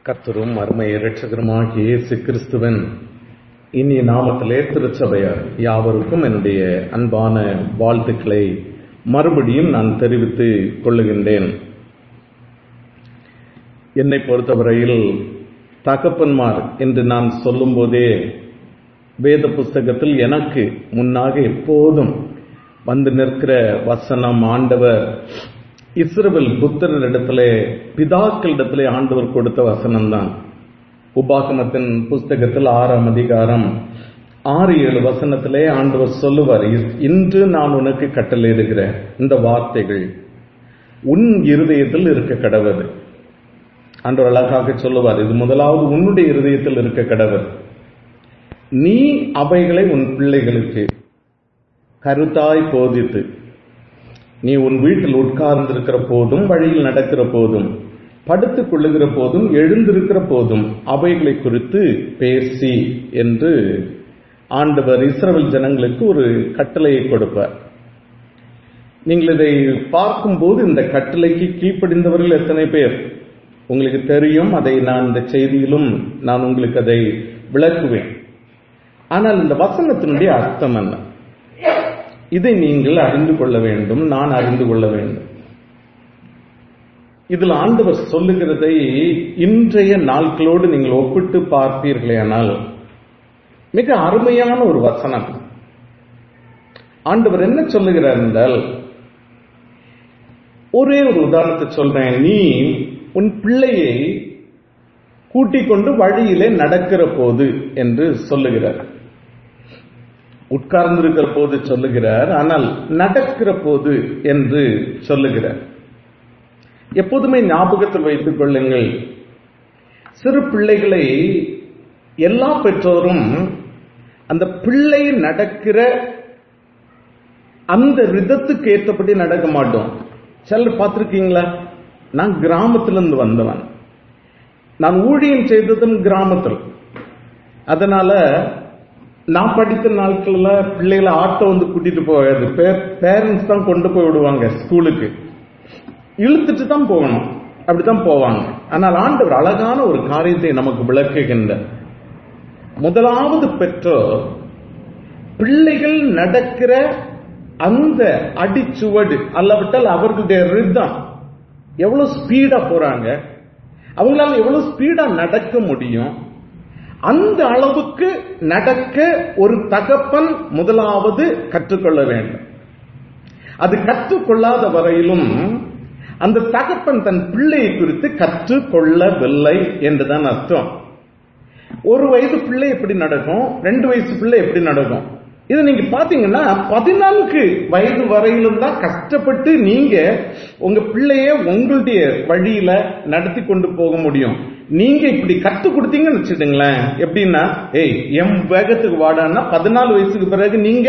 கர்த்தரும் அருமை இரட்சகருமாகிய இயேசு கிறிஸ்துவன் இனிய நாமத்திலே திருச்சபையார் யாவருக்கும் என்னுடைய அன்பான வாழ்த்துக்களை மறுபடியும் நான் தெரிவித்துக் கொள்ளுகின்றேன் என்னை பொறுத்தவரையில் தகப்பன்மார் என்று நான் சொல்லும்போதே வேத புஸ்தகத்தில் எனக்கு முன்னாக எப்போதும் வந்து நிற்கிற வசனம் ஆண்டவர் இஸ்ரவேல் புத்தரிடத்திலே பிதாக்களிடத்திலே ஆண்டவர் கொடுத்த வசனம் தான் உபாகமத்தின் புஸ்தகத்தில் ஆறாம் அதிகாரம் ஆறு ஏழு வசனத்திலே ஆண்டவர் சொல்லுவார் இன்று நான் உனக்கு கட்டளையிடுகிற இந்த வார்த்தைகள் உன் இருதயத்தில் இருக்க கடவுது ஆண்டவர் அழகாக சொல்லுவார் இது முதலாவது உன்னுடைய இருதயத்தில் இருக்க கடவுள் நீ அவைகளை உன் பிள்ளைகளுக்கு கருத்தாய் போதித்து நீ உன் வீட்டில் உட்கார்ந்திருக்கிற போதும் வழியில் நடக்கிற போதும் படுத்துக் கொள்ளுகிற போதும் எழுந்திருக்கிற போதும் அவைகளை குறித்து பேசி என்று ஆண்டவர் இஸ்ரவேல் ஜனங்களுக்கு ஒரு கட்டளையை கொடுப்பார் நீங்கள் இதை பார்க்கும்போது இந்த கட்டளைக்கு கீழ்ப்படிந்தவர்கள் எத்தனை பேர் உங்களுக்கு தெரியும் அதை நான் இந்த செய்தியிலும் நான் உங்களுக்கு அதை விளக்குவேன் ஆனால் இந்த வசனத்தினுடைய அர்த்தம் என்ன இதை நீங்கள் அறிந்து கொள்ள வேண்டும் நான் அறிந்து கொள்ள வேண்டும் இதில் ஆண்டவர் சொல்லுகிறதை இன்றைய நாட்களோடு நீங்கள் ஒப்பிட்டு பார்ப்பீர்களேனால் மிக அருமையான ஒரு வசனம் ஆண்டவர் என்ன சொல்லுகிறார் என்றால் ஒரே ஒரு உதாரணத்தை சொல்றேன் நீ உன் பிள்ளையை கூட்டிக் கொண்டு வழியிலே நடக்கிற போது என்று சொல்லுகிறார் உட்கார்ந்திருக்கிற போது சொல்லுகிறார் ஆனால் நடக்கிற போது என்று சொல்லுகிறார் எப்போதுமே ஞாபகத்தில் வைத்துக் கொள்ளுங்கள் சிறு பிள்ளைகளை எல்லா பெற்றோரும் அந்த பிள்ளை நடக்கிற அந்த ரிதத்துக்கு ஏற்றபடி நடக்க மாட்டோம் சிலர் பார்த்துருக்கீங்களா நான் கிராமத்திலிருந்து வந்தவன் நான் ஊழியம் செய்ததும் கிராமத்தில் அதனால நான் படித்த நாட்கள்ல பிள்ளைகளை ஆட்டோ வந்து கூட்டிட்டு போகாது பேரண்ட்ஸ் தான் கொண்டு போய் விடுவாங்க ஸ்கூலுக்கு இழுத்துட்டு தான் போகணும் அப்படித்தான் போவாங்க ஆனால் ஆண்டவர் அழகான ஒரு காரியத்தை நமக்கு விளக்குகின்ற முதலாவது பெற்றோர் பிள்ளைகள் நடக்கிற அந்த அடிச்சுவடு அல்லவிட்டால் அவர்களுடைய ரிதம் எவ்வளவு ஸ்பீடா போறாங்க அவங்களால எவ்வளவு ஸ்பீடா நடக்க முடியும் அந்த அளவுக்கு நடக்க ஒரு தகப்பன் முதலாவது கற்றுக்கொள்ள வேண்டும் அது கற்றுக்கொள்ளாத வரையிலும் அந்த தகப்பன் தன் பிள்ளையை குறித்து கற்றுக்கொள்ளவில்லை என்றுதான் அர்த்தம் ஒரு வயது பிள்ளை எப்படி நடக்கும் ரெண்டு வயசு பிள்ளை எப்படி நடக்கும் இது நீங்க பாத்தீங்கன்னா பதினான்கு வயது வரையிலும் தான் கஷ்டப்பட்டு நீங்க உங்க பிள்ளைய உங்களுடைய வழியில நடத்தி கொண்டு போக முடியும் நீங்க இப்படி கத்து கொடுத்தீங்கன்னு வச்சுட்டுங்களேன் எப்படின்னா ஏய் எம் வேகத்துக்கு வாடான்னா பதினாலு வயசுக்கு பிறகு நீங்க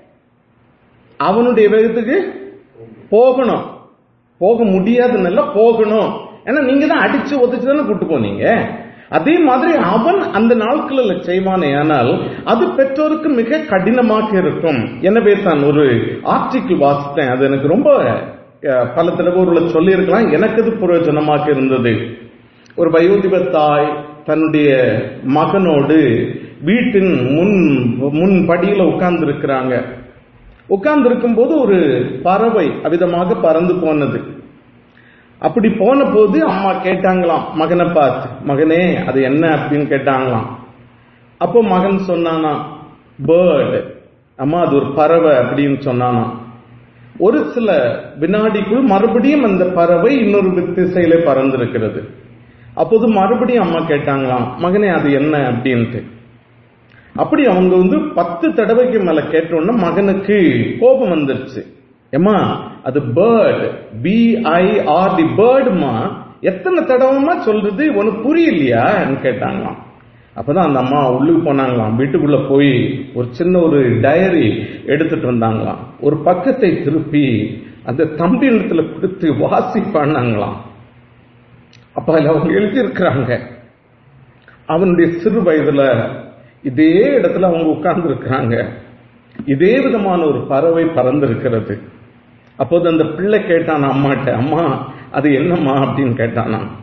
அவனுடைய வேகத்துக்கு போகணும் போக முடியாதுன்னு போகணும் ஏன்னா நீங்க தான் அடிச்சு ஒத்துச்சு தானே கூட்டு போனீங்க அதே மாதிரி அவன் அந்த நாட்களில் செய்வானே ஆனால் அது பெற்றோருக்கு மிக கடினமாக இருக்கும் எனவே தான் ஒரு ஆர்டிக்கிள் வாசித்தேன் அது எனக்கு ரொம்ப பல தடவை ஒரு சொல்லியிருக்கலாம் எனக்கு அது பிரயோஜனமாக இருந்தது ஒரு வயோதிப தாய் தன்னுடைய மகனோடு வீட்டின் முன் முன் படியில உட்கார்ந்து இருக்கிறாங்க உட்கார்ந்து இருக்கும்போது ஒரு பறவை அவிதமாக பறந்து போனது அப்படி போன போது அம்மா கேட்டாங்களாம் மகனை பார்த்து மகனே அது என்ன அப்படின்னு கேட்டாங்களாம் அப்போ மகன் சொன்னானா பேர்டு அம்மா அது ஒரு பறவை அப்படின்னு சொன்னானா ஒரு சில வினாடிக்குள் மறுபடியும் அந்த பறவை இன்னொரு திசையில பறந்திருக்கிறது அப்போது மறுபடியும் அம்மா கேட்டாங்களாம் மகனே அது என்ன அப்படின்ட்டு அப்படி அவங்க வந்து பத்து தடவைக்கு மேல கேட்டோன்னா மகனுக்கு கோபம் வந்துருச்சு ஏமா அது பேர்டு பிஐஆர் டி பேர்டுமா எத்தனை தடவைமா சொல்றது உனக்கு புரியலையா கேட்டாங்களாம் அப்பதான் அந்த அம்மா உள்ளுக்கு போனாங்களாம் வீட்டுக்குள்ள போய் ஒரு சின்ன ஒரு டயரி எடுத்துட்டு வந்தாங்களாம் ஒரு பக்கத்தை திருப்பி அந்த தம்பி இடத்துல கொடுத்து வாசி பண்ணாங்களாம் அப்ப அதுல அவங்க எழுதியிருக்கிறாங்க அவனுடைய சிறு வயதுல இதே இடத்துல அவங்க உட்கார்ந்து இருக்கிறாங்க இதே விதமான ஒரு பறவை பறந்திருக்கிறது அப்போது அந்த பிள்ளை கேட்டான் அம்மாட்ட அம்மா அது என்னம்மா அப்படின்னு கேட்டானா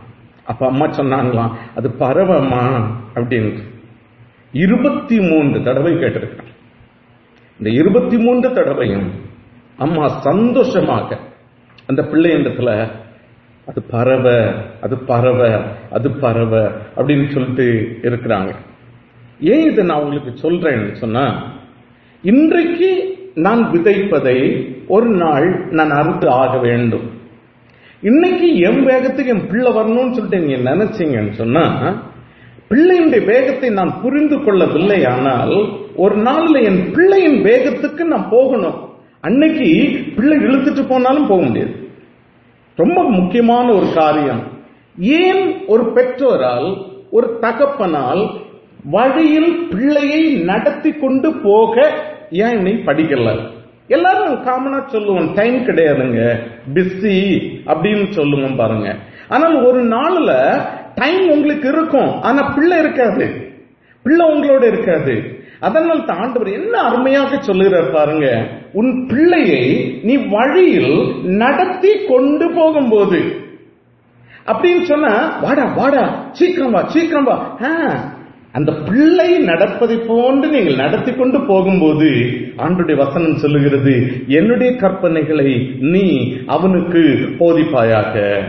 அப்ப அம்மா சொன்னாங்களாம் அது பறவைமா அப்படின்ட்டு இருபத்தி மூன்று தடவை கேட்டிருக்கான் இந்த இருபத்தி மூன்று தடவையும் அம்மா சந்தோஷமாக அந்த பிள்ளையிடத்துல அது பறவை அது பறவை அது பறவை அப்படின்னு சொல்லிட்டு இருக்கிறாங்க ஏன் இதை நான் உங்களுக்கு சொல்றேன்னு சொன்னா இன்றைக்கு நான் விதைப்பதை ஒரு நாள் நான் அறுத்து ஆக வேண்டும் இன்னைக்கு என் வேகத்துக்கு என் பிள்ளை வரணும்னு சொல்லிட்டு நீங்க நினைச்சீங்கன்னு சொன்னா பிள்ளையினுடைய வேகத்தை நான் புரிந்து கொள்ளவில்லை ஆனால் ஒரு நாள்ல என் பிள்ளையின் வேகத்துக்கு நான் போகணும் அன்னைக்கு பிள்ளை இழுத்துட்டு போனாலும் போக முடியாது ரொம்ப முக்கியமான ஒரு காரியம் ஏன் ஒரு பெற்றோரால் ஒரு தகப்பனால் வழியில் பிள்ளையை நடத்தி கொண்டு போக ஏன் நீ படிக்கல எல்லாரும் காமனா சொல்லுவோம் டைம் கிடையாதுங்க பிஸி அப்படின்னு சொல்லுவோம் பாருங்க ஆனால் ஒரு நாள்ல டைம் உங்களுக்கு இருக்கும் ஆனா பிள்ளை இருக்காது பிள்ளை உங்களோட இருக்காது அதனால் தான் ஆண்டவர் என்ன அருமையாக சொல்லுகிறார் பாருங்க உன் பிள்ளையை நீ வழியில் நடத்தி கொண்டு போகும்போது அப்படின்னு சொன்னா வாடா வாடா சீக்கிரம் வா சீக்கிரம் வா ஆ, அந்த பிள்ளை நடப்பதை போன்று நீங்கள் நடத்தி கொண்டு போகும்போது ஆண்டுடைய வசனம் சொல்லுகிறது என்னுடைய கற்பனைகளை நீ அவனுக்கு போதிப்பாயாக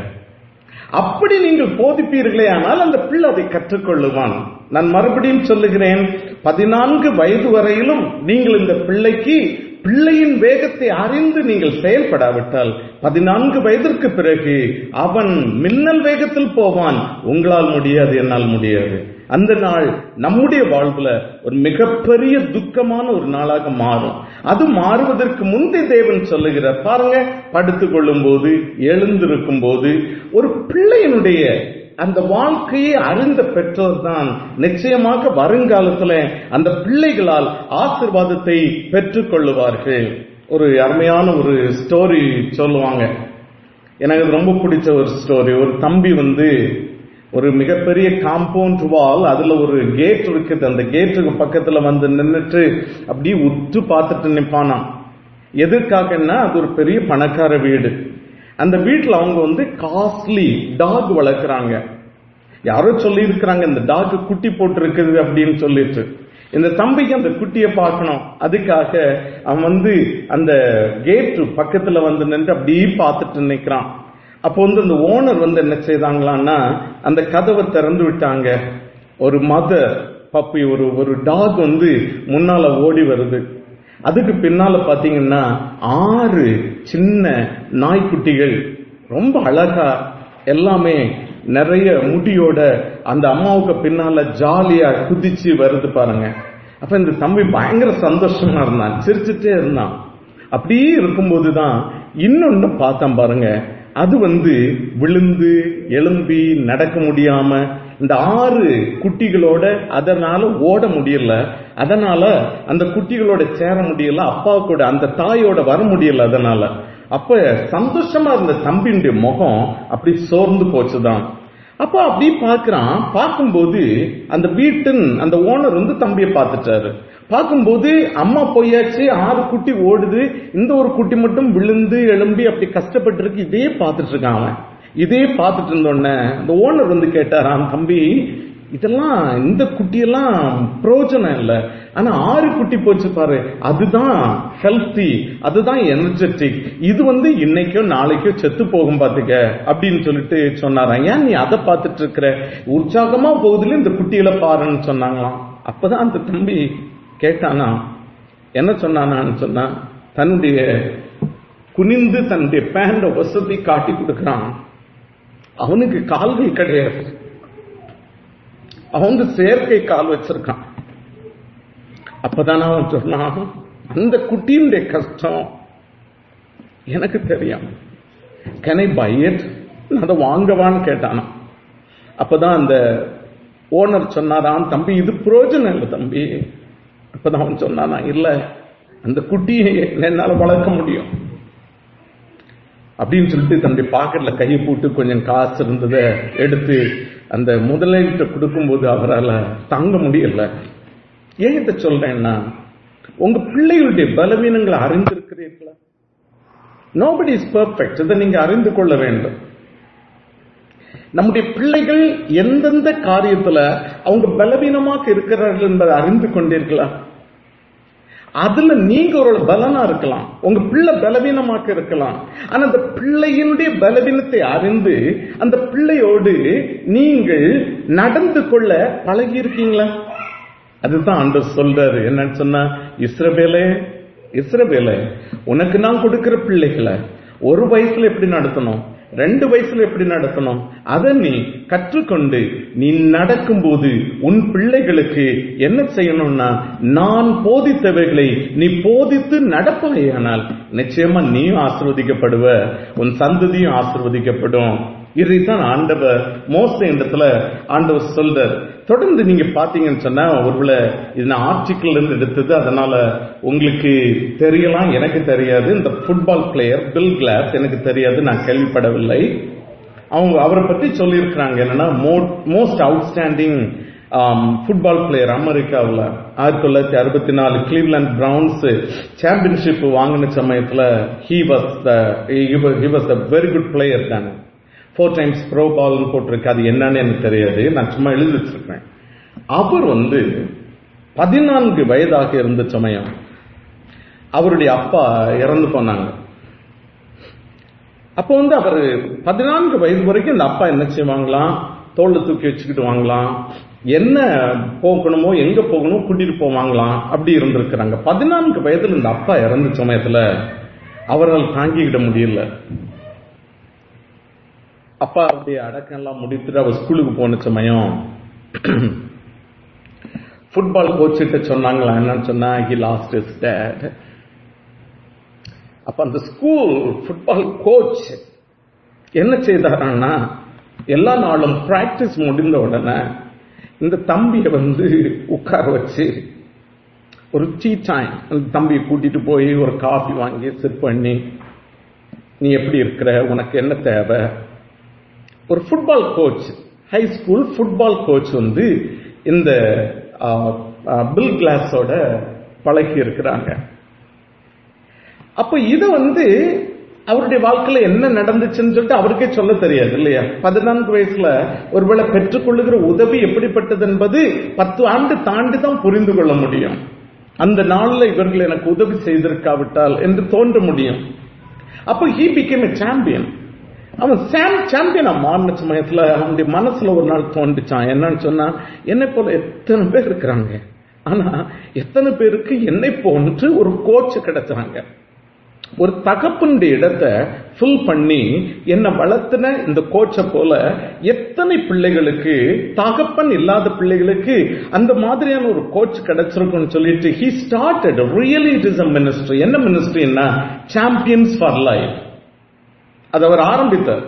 அப்படி நீங்கள் போதிப்பீர்களே ஆனால் அந்த பிள்ளை அதை கற்றுக்கொள்ளுவான் நான் மறுபடியும் சொல்லுகிறேன் பதினான்கு வயது வரையிலும் நீங்கள் இந்த பிள்ளைக்கு பிள்ளையின் வேகத்தை அறிந்து நீங்கள் செயல்படாவிட்டால் பதினான்கு வயதிற்கு பிறகு அவன் மின்னல் வேகத்தில் போவான் உங்களால் முடியாது என்னால் முடியாது அந்த நாள் நம்முடைய வாழ்வுல ஒரு மிகப்பெரிய துக்கமான ஒரு நாளாக மாறும் அது மாறுவதற்கு முந்தைய தேவன் சொல்லுகிறார் பாருங்க படுத்துக் கொள்ளும் போது எழுந்திருக்கும் போது ஒரு பிள்ளையினுடைய அந்த வாழ்க்கையை அறிந்த பெற்றோர் தான் நிச்சயமாக வருங்காலத்துல அந்த பிள்ளைகளால் ஆசிர்வாதத்தை பெற்றுக் கொள்ளுவார்கள் ஒரு அருமையான ஒரு ஸ்டோரி சொல்லுவாங்க எனக்கு அது ரொம்ப பிடிச்ச ஒரு ஸ்டோரி ஒரு தம்பி வந்து ஒரு மிகப்பெரிய காம்பவுண்ட் வால் அதுல ஒரு கேட் இருக்குது அந்த கேட்டுக்கு பக்கத்துல வந்து நின்னுட்டு அப்படியே உற்று பார்த்துட்டு நிப்பானாம் எதற்காகன்னா அது ஒரு பெரிய பணக்கார வீடு அந்த வீட்டுல அவங்க வந்து காஸ்ட்லி டாக் வளர்க்குறாங்க யாரோ சொல்லி இருக்கிறாங்க இந்த டாக் குட்டி போட்டிருக்குது அப்படின்னு சொல்லிட்டு இந்த தம்பிக்கு அந்த குட்டியை பார்க்கணும் அதுக்காக அவன் வந்து அந்த கேட் பக்கத்துல வந்து நின்று அப்படியே பார்த்துட்டு நிக்கிறான் அப்போ வந்து அந்த ஓனர் வந்து என்ன செய்தாங்களான்னா அந்த கதவை திறந்து விட்டாங்க ஒரு மதர் பப்பி ஒரு ஒரு டாக் வந்து முன்னால ஓடி வருது அதுக்கு பின்னால பாத்தீங்கன்னா ஆறு சின்ன நாய்க்குட்டிகள் ரொம்ப அழகா எல்லாமே நிறைய முடியோட அந்த அம்மாவுக்கு பின்னால ஜாலியா குதிச்சு வருது பாருங்க அப்ப இந்த தம்பி பயங்கர சந்தோஷமா இருந்தான் சிரிச்சுட்டே இருந்தான் அப்படியே இருக்கும்போது தான் இன்னொன்னு பார்த்தேன் பாருங்க அது வந்து விழுந்து எழும்பி நடக்க முடியாம இந்த ஆறு குட்டிகளோட அதனால ஓட முடியல அதனால அந்த குட்டிகளோட சேர முடியல அப்பாவுக்கூட அந்த தாயோட வர முடியல அதனால அப்ப சந்தோஷமா இருந்த தம்பியுடைய முகம் அப்படி சோர்ந்து போச்சுதான் அப்ப அப்படி பார்க்கறான் பார்க்கும்போது அந்த வீட்டின் அந்த ஓனர் வந்து தம்பியை பார்த்துட்டாரு பார்க்கும்போது அம்மா போயாச்சு ஆறு குட்டி ஓடுது இந்த ஒரு குட்டி மட்டும் விழுந்து எழும்பி அப்படி கஷ்டப்பட்டு இருக்கு இதே பார்த்துட்டு இருக்கான் அவன் இதே பார்த்துட்டு இருந்தோடனே இந்த ஓனர் வந்து கேட்டாராம் தம்பி இதெல்லாம் இந்த குட்டியெல்லாம் பிரயோஜனம் இல்லை ஆனா ஆறு குட்டி போச்சு பாரு அதுதான் ஹெல்த்தி அதுதான் எனர்ஜெட்டிக் இது வந்து இன்னைக்கோ நாளைக்கோ செத்து போகும் பாத்துக்க அப்படின்னு சொல்லிட்டு சொன்னாராம் ஏன் நீ அதை பார்த்துட்டு இருக்கிற உற்சாகமா போகுதுல இந்த குட்டிகளை பாருன்னு சொன்னாங்களாம் அப்பதான் அந்த தம்பி கேட்டானா என்ன சொன்னானான்னு சொன்னா தன்னுடைய குனிந்து தன்னுடைய பேண்ட வசதி காட்டி கொடுக்கறான் அவனுக்கு கால்கள் கிடையாது அவங்க செயற்கை கால் வச்சிருக்கான் அப்பதான் அவன் சொன்னான் அந்த குட்டியினுடைய கஷ்டம் எனக்கு தெரியும் கேன் ஐ பை இட் அதை வாங்கவான்னு கேட்டானா அப்பதான் அந்த ஓனர் சொன்னாராம் தம்பி இது பிரயோஜனம் இல்லை தம்பி அப்பதான் அவன் சொன்னானா இல்ல அந்த குட்டியை என்னால வளர்க்க முடியும் அப்படின்னு சொல்லிட்டு தன்னுடைய பாக்கெட்ல கையை போட்டு கொஞ்சம் காசு இருந்ததை எடுத்து அந்த முதலீட்ட கொடுக்கும்போது அவரால் தாங்க முடியல ஏன் இதை சொல்றேன்னா உங்க பிள்ளைகளுடைய பலவீனங்களை அறிந்திருக்கிறீர்களா நோபடி இஸ் பர்ஃபெக்ட் இதை நீங்க அறிந்து கொள்ள வேண்டும் நம்முடைய பிள்ளைகள் எந்தெந்த காரியத்துல அவங்க பலவீனமாக இருக்கிறார்கள் என்பதை அறிந்து கொண்டீர்களா அதுல நீங்க ஒரு பலனா இருக்கலாம் உங்க பிள்ளை பலவீனமாக இருக்கலாம் ஆனா அந்த பிள்ளையினுடைய பலவீனத்தை அறிந்து அந்த பிள்ளையோடு நீங்கள் நடந்து கொள்ள பழகி இருக்கீங்களா அதுதான் ஆண்டவர் சொல்றாரு என்னன்னு சொன்னா இஸ்ரவேலே இஸ்ரவேலே உனக்கு நான் கொடுக்கிற பிள்ளைகளை ஒரு வயசுல எப்படி நடத்தணும் ரெண்டு வயசுல எப்படி நடத்தணும் அதை நீ கற்றுக்கொண்டு நீ நடக்கும்போது உன் பிள்ளைகளுக்கு என்ன செய்யணும்னா நான் போதித்தவைகளை நீ போதித்து நடப்பாயானால் நிச்சயமா நீயும் ஆசிர்வதிக்கப்படுவ உன் சந்ததியும் ஆசிர்வதிக்கப்படும் இதைத்தான் ஆண்டவர் மோச இடத்துல ஆண்டவர் சொல்றார் தொடர்ந்து நீங்க பாத்தீங்கன்னு சொன்னா ஒருவேளை இது நான் ஆர்டிக்கிள் இருந்து எடுத்தது அதனால உங்களுக்கு தெரியலாம் எனக்கு தெரியாது இந்த ஃபுட்பால் பிளேயர் பில் கிளாஸ் எனக்கு தெரியாது நான் கேள்விப்படவில்லை அவங்க அவரை பத்தி சொல்லியிருக்கிறாங்க என்னன்னா மோஸ்ட் அவுட்ஸ்டாண்டிங் ஃபுட்பால் பிளேயர் அமெரிக்காவில் ஆயிரத்தி தொள்ளாயிரத்தி அறுபத்தி நாலு கிளீவ்லாண்ட் பிரவுன்ஸ் சாம்பியன்ஷிப் வாங்கின சமயத்துல he was he was a very good player தானே ஃபோர் டைம்ஸ் ப்ரோ பால்னு போட்டிருக்கு அது என்னன்னு எனக்கு தெரியாது நான் சும்மா எழுதி வச்சிருக்கேன் அவர் வந்து பதினான்கு வயதாக இருந்த சமயம் அவருடைய அப்பா இறந்து போனாங்க அப்போ வந்து அவர் பதினான்கு வயது வரைக்கும் இந்த அப்பா என்ன செய்வாங்களாம் தோல்ல தூக்கி வச்சுக்கிட்டு வாங்கலாம் என்ன போகணுமோ எங்க போகணுமோ கூட்டிட்டு போவாங்களாம் அப்படி இருந்திருக்கிறாங்க பதினான்கு வயதுல இந்த அப்பா இறந்த சமயத்துல அவரால் தாங்கிக்கிட முடியல அப்பா அப்படியே அடக்கம் எல்லாம் முடித்துட்டு அவர் ஸ்கூலுக்கு போன சமயம் ஃபுட்பால் கோச் கிட்ட சொன்னாங்களா என்னன்னு சொன்னா ஹி லாஸ்ட் இஸ் டேட் அப்ப அந்த ஸ்கூல் ஃபுட்பால் கோச் என்ன செய்தாரான்னா எல்லா நாளும் பிராக்டிஸ் முடிந்த உடனே இந்த தம்பியை வந்து உட்கார வச்சு ஒரு டீ டைம் அந்த தம்பியை கூட்டிட்டு போய் ஒரு காஃபி வாங்கி சிட் பண்ணி நீ எப்படி இருக்கிற உனக்கு என்ன தேவை ஒரு football coach high school football coach வந்து இந்த பில் கிளாஸோட பழகி இருக்கிறாங்க அப்ப இது வந்து அவருடைய வாழ்க்கையில என்ன நடந்துச்சுன்னு சொல்லிட்டு அவருக்கே சொல்ல தெரியாது இல்லையா பதினான்கு வயசுல ஒருவேளை பெற்றுக்கொள்ளுகிற உதவி எப்படிப்பட்டது என்பது பத்து ஆண்டு தாண்டி தான் புரிந்து கொள்ள முடியும் அந்த நாள்ல இவர்கள் எனக்கு உதவி செய்திருக்காவிட்டால் என்று தோன்ற முடியும் அப்போ ஹீ பிகேம் எ சாம்பியன் அவன் சாம் சாம்பியனா மாறின சமயத்துல அவனுடைய மனசுல ஒரு நாள் தோன்றுச்சான் என்னன்னு சொன்னா என்னை போல எத்தனை பேர் இருக்கிறாங்க ஆனா எத்தனை பேருக்கு என்னை போன்று ஒரு கோச் கிடைச்சாங்க ஒரு தகப்பனுடைய இடத்தை ஃபில் பண்ணி என்ன வளர்த்தின இந்த கோச்சை போல எத்தனை பிள்ளைகளுக்கு தகப்பன் இல்லாத பிள்ளைகளுக்கு அந்த மாதிரியான ஒரு கோச் கிடைச்சிருக்கும்னு சொல்லிட்டு he started really it is a ministry என்ன மினிஸ்ட்ரின்னா சாம்பியன்ஸ் ஃபார் லைஃப் அது அவர் ஆரம்பித்தார்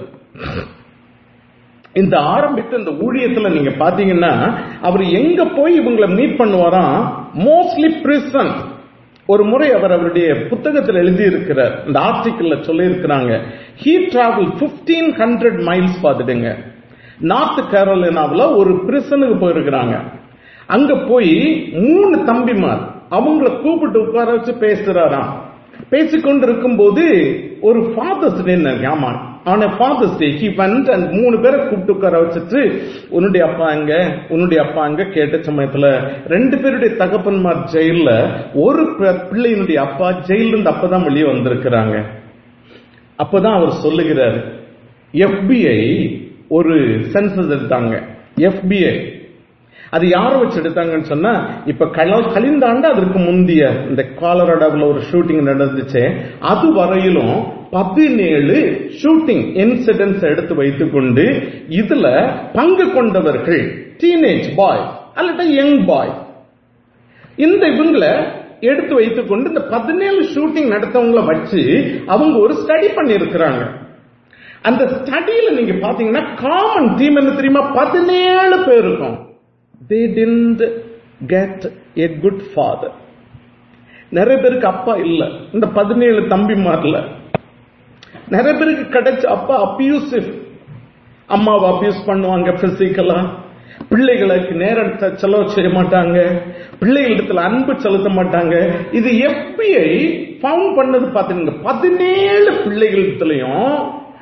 இந்த ஆரம்பித்த இந்த ஊழியத்துல நீங்க பாத்தீங்கன்னா அவர் எங்க போய் இவங்களை மீட் பண்ணுவாராம் மோஸ்ட்லி பிரிசன் ஒரு முறை அவர் அவருடைய புத்தகத்தில் எழுதி இருக்கிறார் இந்த ஆர்டிக்கிள்ல சொல்லி இருக்கிறாங்க he travel fifteen hundred miles பார்த்துடுங்க நார்த் கேரோலினாவில் ஒரு பிரிசனுக்கு போயிருக்கிறாங்க அங்க போய் மூணு தம்பிமார் அவங்கள கூப்பிட்டு உட்கார வச்சு பேசுறாராம் பேசிக்கொண்டு இருக்கும்போது ஒரு ஃபாதர்ஸ் டே ஆமா ஆன father's day he went and மூணு பேரை கூப்பிட்டு உட்கார வச்சுட்டு உன்னுடைய அப்பா அங்க உன்னுடைய அப்பா அங்க கேட்ட சமயத்துல ரெண்டு பேருடைய தகப்பன்மார் ஜெயில ஒரு பிள்ளையினுடைய அப்பா ஜெயில இருந்து அப்பதான் வெளியே வந்திருக்கிறாங்க அப்பதான் அவர் சொல்லுகிறார் எஃபிஐ ஒரு சென்சஸ் எடுத்தாங்க எஃபிஐ அது யாரை வச்சு எடுத்தாங்கன்னு சொன்னா இப்ப கழிந்த ஆண்டு அதற்கு முந்தைய இந்த காலராடாவில் ஒரு ஷூட்டிங் நடந்துச்சு அது வரையிலும் பதினேழு ஷூட்டிங் இன்சிடென்ட்ஸ் எடுத்து வைத்துக்கொண்டு இதுல பங்கு கொண்டவர்கள் டீனேஜ் பாய் அல்லது யங் பாய் இந்த இவங்களை எடுத்து வைத்துக்கொண்டு இந்த பதினேழு ஷூட்டிங் நடத்தவங்கள வச்சு அவங்க ஒரு ஸ்டடி பண்ணி இருக்கிறாங்க அந்த ஸ்டடியில நீங்க பாத்தீங்கன்னா காமன் தீம் என்ன தெரியுமா பதினேழு பேர் இருக்கும் they didn't get a good father நிறைய பேருக்கு அப்பா இல்ல இந்த பதினேழு தம்பிமார்ல நிறைய பேருக்கு கிடைச்ச அப்பா அபியூசிவ் அம்மாவை அபியூஸ் பண்ணுவாங்க பிசிக்கலா பிள்ளைகளுக்கு நேரம் செலவு செய்ய மாட்டாங்க பிள்ளைகளிடத்துல அன்பு செலுத்த மாட்டாங்க இது எஃபிஐ ஃபவுண்ட் பண்ணது பாத்தீங்க பதினேழு பிள்ளைகளிடத்துலயும்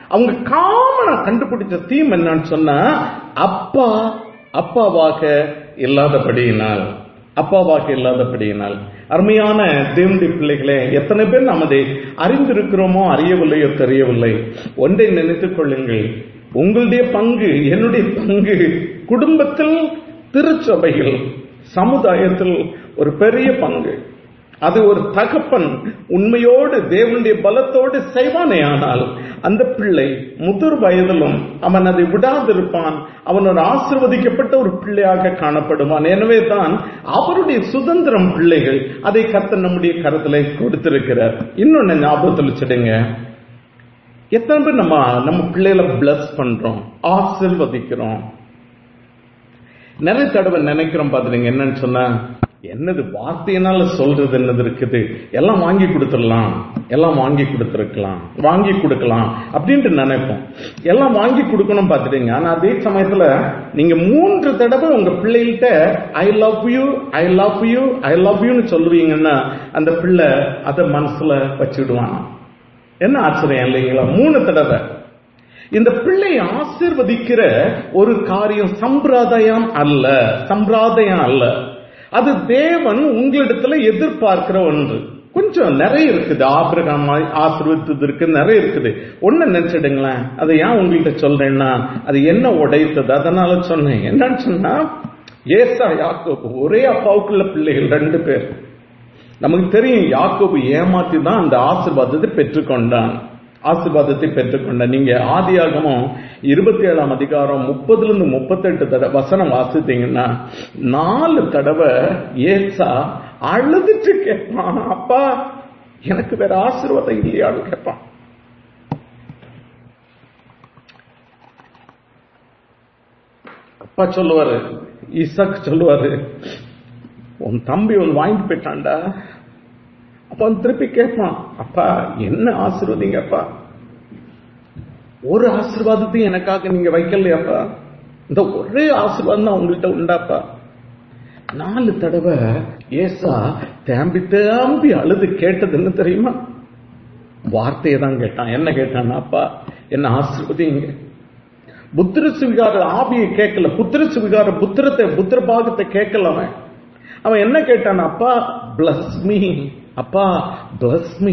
அவங்க காமனா கண்டுபிடிச்ச தீம் என்னன்னு சொன்னா அப்பா அப்பாவாக இல்லாதபடியினால் அப்பாவாக இல்லாதபடியினால் அருமையான தேவனுடைய பிள்ளைகளே எத்தனை பேர் நாம் அதை அறிந்திருக்கிறோமோ அறியவில்லையோ தெரியவில்லை ஒன்றை நினைத்துக் கொள்ளுங்கள் உங்களுடைய பங்கு என்னுடைய பங்கு குடும்பத்தில் திருச்சபையில் சமுதாயத்தில் ஒரு பெரிய பங்கு அது ஒரு தகப்பன் உண்மையோடு தேவனுடைய பலத்தோடு செய்வானே ஆனால் அந்த பிள்ளை முதிர் வயதிலும் அவன் அதை விடாதிருப்பான் அவன் ஒரு ஆசிர்வதிக்கப்பட்ட ஒரு பிள்ளையாக காணப்படுவான் எனவே தான் அவருடைய சுதந்திரம் பிள்ளைகள் அதை கத்த நம்முடைய கருத்துல கொடுத்திருக்கிறார் இன்னொன்னு ஞாபகத்தில் வச்சிடுங்க எத்தனை பேர் நம்ம நம்ம பிள்ளைகளை பிளஸ் பண்றோம் ஆசிர்வதிக்கிறோம் நிறைய தடவை நினைக்கிறோம் பாத்துறீங்க என்னன்னு சொன்னா என்னது வார்த்தையினால சொல்றது என்னது இருக்குது எல்லாம் வாங்கி கொடுத்துடலாம் எல்லாம் வாங்கி கொடுத்துருக்கலாம் வாங்கி கொடுக்கலாம் அப்படின்ட்டு நினைப்போம் எல்லாம் வாங்கி கொடுக்கணும் பார்த்துட்டீங்க ஆனா அதே சமயத்துல நீங்க மூன்று தடவை உங்க பிள்ளைகிட்ட I love you I love you I love யூன்னு சொல்லுவீங்கன்னா அந்த பிள்ளை அதை மனசுல வச்சுடுவான் என்ன ஆச்சரியம் இல்லைங்களா மூணு தடவை இந்த பிள்ளை ஆசிர்வதிக்கிற ஒரு காரியம் சம்பிரதாயம் அல்ல சம்பிரதாயம் அல்ல அது தேவன் உங்களிடத்துல எதிர்பார்க்கிற ஒன்று கொஞ்சம் நிறைய இருக்குது ஆபிரகாம் ஆசிர்வதித்தது இருக்கு நிறைய இருக்குது ஒன்னு நினைச்சிடுங்களேன் அதை ஏன் உங்கள்கிட்ட சொல்றேன்னா அது என்ன உடைத்தது அதனால சொன்னேன் என்னன்னு சொன்னா ஏசா யாக்கோபு ஒரே அப்பாவுக்குள்ள பிள்ளைகள் ரெண்டு பேர் நமக்கு தெரியும் யாக்கோபு ஏமாத்தி தான் அந்த ஆசிர்வாதத்தை பெற்றுக்கொண்டான் ஆசிர்வாதத்தை பெற்றுக்கொண்ட நீங்க ஆதியாகமும் இருபத்தி ஏழாம் அதிகாரம் முப்பதுல இருந்து முப்பத்தெட்டு தடவை வசனம் வாசித்தீங்கன்னா நாலு தடவை ஏசா அழுதுட்டு கேட்பான் அப்பா எனக்கு வேற ஆசீர்வாதம் இல்லையான்னு கேட்பான் அப்பா சொல்லுவாரு ஈசாக்கு சொல்லுவாரு உன் தம்பி ஒன்று வாங்கிட்டு போயிட்டான்டா அப்ப அவன் திருப்பி கேட்பான் அப்பா என்ன ஆசீர்வதிங்க அப்பா ஒரு ஆசீர்வாதத்தையும் எனக்காக நீங்க வைக்கலையாப்பா இந்த ஒரே ஆசீர்வாதம் தான் உங்கள்கிட்ட உண்டாப்பா நாலு தடவை ஏசா தேம்பி தேம்பி அழுது கேட்டது என்ன தெரியுமா வார்த்தையை தான் கேட்டான் என்ன கேட்டான் அப்பா என்ன ஆசீர்வதிங்க புத்திர சுவிகார ஆவியை கேட்கல புத்திர சுவிகார புத்திரத்தை புத்திர பாகத்தை கேட்கல அவன் அவன் என்ன கேட்டான் அப்பா பிளஸ் மீ அப்பா பிளஸ் மீ